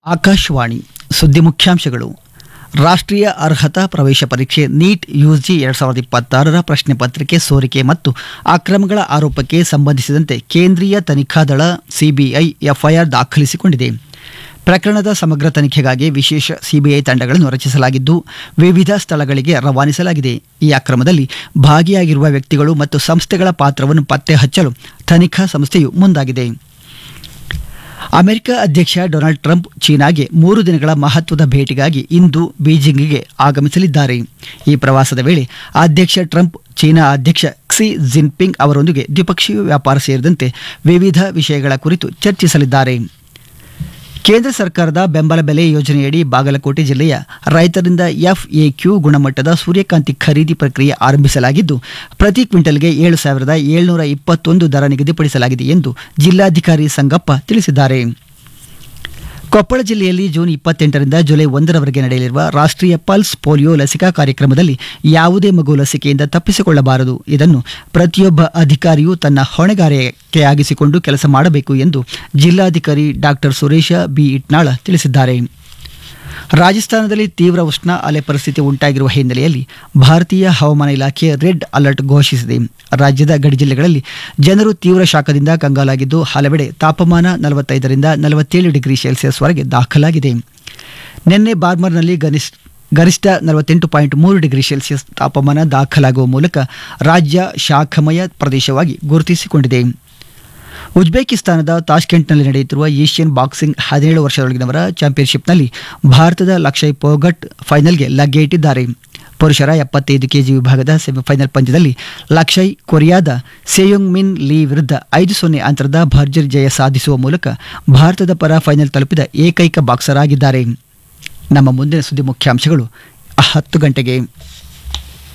ಆಕಾಶವಾಣಿ ಸುದ್ದಿ ಮುಖ್ಯಾಂಶಗಳು ರಾಷ್ಟ್ರೀಯ ಅರ್ಹತಾ ಪ್ರವೇಶ ಪರೀಕ್ಷೆ ನೀಟ್ ಯುಜಿ ಎರಡ್ ಸಾವಿರದ ಇಪ್ಪತ್ತಾರರ ಪ್ರಶ್ನೆ ಪತ್ರಿಕೆ ಸೋರಿಕೆ ಮತ್ತು ಅಕ್ರಮಗಳ ಆರೋಪಕ್ಕೆ ಸಂಬಂಧಿಸಿದಂತೆ ಕೇಂದ್ರೀಯ ತನಿಖಾ ದಳ ಸಿಬಿಐ ಎಫ್ಐಆರ್ ದಾಖಲಿಸಿಕೊಂಡಿದೆ ಪ್ರಕರಣದ ಸಮಗ್ರ ತನಿಖೆಗಾಗಿ ವಿಶೇಷ ಸಿಬಿಐ ತಂಡಗಳನ್ನು ರಚಿಸಲಾಗಿದ್ದು ವಿವಿಧ ಸ್ಥಳಗಳಿಗೆ ರವಾನಿಸಲಾಗಿದೆ ಈ ಅಕ್ರಮದಲ್ಲಿ ಭಾಗಿಯಾಗಿರುವ ವ್ಯಕ್ತಿಗಳು ಮತ್ತು ಸಂಸ್ಥೆಗಳ ಪಾತ್ರವನ್ನು ಪತ್ತೆ ಹಚ್ಚಲು ತನಿಖಾ ಸಂಸ್ಥೆಯು ಮುಂದಾಗಿದೆ ಅಮೆರಿಕ ಅಧ್ಯಕ್ಷ ಡೊನಾಲ್ಡ್ ಟ್ರಂಪ್ ಚೀನಾಗೆ ಮೂರು ದಿನಗಳ ಮಹತ್ವದ ಭೇಟಿಗಾಗಿ ಇಂದು ಬೀಜಿಂಗ್ಗೆ ಆಗಮಿಸಲಿದ್ದಾರೆ ಈ ಪ್ರವಾಸದ ವೇಳೆ ಅಧ್ಯಕ್ಷ ಟ್ರಂಪ್ ಚೀನಾ ಅಧ್ಯಕ್ಷ ಕ್ಸಿ ಜಿನ್ಪಿಂಗ್ ಅವರೊಂದಿಗೆ ದ್ವಿಪಕ್ಷೀಯ ವ್ಯಾಪಾರ ಸೇರಿದಂತೆ ವಿವಿಧ ವಿಷಯಗಳ ಕುರಿತು ಚರ್ಚಿಸಲಿದ್ದಾರೆ ಕೇಂದ್ರ ಸರ್ಕಾರದ ಬೆಂಬಲ ಬೆಲೆ ಯೋಜನೆಯಡಿ ಬಾಗಲಕೋಟೆ ಜಿಲ್ಲೆಯ ರೈತರಿಂದ ಎಫ್ಎಕ್ಯೂ ಗುಣಮಟ್ಟದ ಸೂರ್ಯಕಾಂತಿ ಖರೀದಿ ಪ್ರಕ್ರಿಯೆ ಆರಂಭಿಸಲಾಗಿದ್ದು ಪ್ರತಿ ಕ್ವಿಂಟಲ್ಗೆ ಏಳು ಸಾವಿರದ ಏಳ್ನೂರ ಇಪ್ಪತ್ತೊಂದು ದರ ನಿಗದಿಪಡಿಸಲಾಗಿದೆ ಎಂದು ಜಿಲ್ಲಾಧಿಕಾರಿ ಸಂಗಪ್ಪ ತಿಳಿಸಿದ್ದಾರೆ ಕೊಪ್ಪಳ ಜಿಲ್ಲೆಯಲ್ಲಿ ಜೂನ್ ಇಪ್ಪತ್ತೆಂಟರಿಂದ ಜುಲೈ ಒಂದರವರೆಗೆ ನಡೆಯಲಿರುವ ರಾಷ್ಟ್ರೀಯ ಪಲ್ಸ್ ಪೋಲಿಯೋ ಲಸಿಕಾ ಕಾರ್ಯಕ್ರಮದಲ್ಲಿ ಯಾವುದೇ ಮಗು ಲಸಿಕೆಯಿಂದ ತಪ್ಪಿಸಿಕೊಳ್ಳಬಾರದು ಇದನ್ನು ಪ್ರತಿಯೊಬ್ಬ ಅಧಿಕಾರಿಯೂ ತನ್ನ ಹೊಣೆಗಾರಿಕೆಯಾಗಿಸಿಕೊಂಡು ಕೆಲಸ ಮಾಡಬೇಕು ಎಂದು ಜಿಲ್ಲಾಧಿಕಾರಿ ಡಾಕ್ಟರ್ ಸುರೇಶ ಬಿ ಇಟ್ನಾಳ ತಿಳಿಸಿದ್ದಾರೆ ರಾಜಸ್ಥಾನದಲ್ಲಿ ತೀವ್ರ ಉಷ್ಣ ಅಲೆ ಪರಿಸ್ಥಿತಿ ಉಂಟಾಗಿರುವ ಹಿನ್ನೆಲೆಯಲ್ಲಿ ಭಾರತೀಯ ಹವಾಮಾನ ಇಲಾಖೆ ರೆಡ್ ಅಲರ್ಟ್ ಘೋಷಿಸಿದೆ ರಾಜ್ಯದ ಗಡಿ ಜಿಲ್ಲೆಗಳಲ್ಲಿ ಜನರು ತೀವ್ರ ಶಾಖದಿಂದ ಕಂಗಾಲಾಗಿದ್ದು ಹಲವೆಡೆ ತಾಪಮಾನ ನಲವತ್ತೈದರಿಂದ ನಲವತ್ತೇಳು ಡಿಗ್ರಿ ಸೆಲ್ಸಿಯಸ್ವರೆಗೆ ದಾಖಲಾಗಿದೆ ನಿನ್ನೆ ಬಾರ್ಮರ್ನಲ್ಲಿ ಗರಿಷ್ಠ ಗರಿಷ್ಠ ನಲವತ್ತೆಂಟು ಪಾಯಿಂಟ್ ಮೂರು ಡಿಗ್ರಿ ಸೆಲ್ಸಿಯಸ್ ತಾಪಮಾನ ದಾಖಲಾಗುವ ಮೂಲಕ ರಾಜ್ಯ ಶಾಖಮಯ ಪ್ರದೇಶವಾಗಿ ಗುರುತಿಸಿಕೊಂಡಿದೆ ಉಜ್ಬೇಕಿಸ್ತಾನದ ತಾಷ್ಕೆಂಟ್ನಲ್ಲಿ ನಡೆಯುತ್ತಿರುವ ಏಷ್ಯನ್ ಬಾಕ್ಸಿಂಗ್ ಹದಿನೇಳು ವರ್ಷದೊಳಗಿನವರ ಚಾಂಪಿಯನ್ಶಿಪ್ನಲ್ಲಿ ಭಾರತದ ಲಕ್ಷಯ್ ಪೋಗಟ್ ಫೈನಲ್ಗೆ ಲಗ್ಗೆ ಇಟ್ಟಿದ್ದಾರೆ ಪುರುಷರ ಎಪ್ಪತ್ತೈದು ಕೆಜಿ ವಿಭಾಗದ ಸೆಮಿಫೈನಲ್ ಪಂದ್ಯದಲ್ಲಿ ಲಕ್ಷಯ್ ಕೊರಿಯಾದ ಸೆಯುಂಗ್ ಮಿನ್ ಲೀ ವಿರುದ್ಧ ಐದು ಸೊನ್ನೆ ಅಂತರದ ಭರ್ಜರಿ ಜಯ ಸಾಧಿಸುವ ಮೂಲಕ ಭಾರತದ ಪರ ಫೈನಲ್ ತಲುಪಿದ ಏಕೈಕ ಬಾಕ್ಸರ್ ಆಗಿದ್ದಾರೆ ನಮ್ಮ ಮುಂದಿನ ಸುದ್ದಿ ಮುಖ್ಯಾಂಶಗಳು ಹತ್ತು ಗಂಟೆಗೆ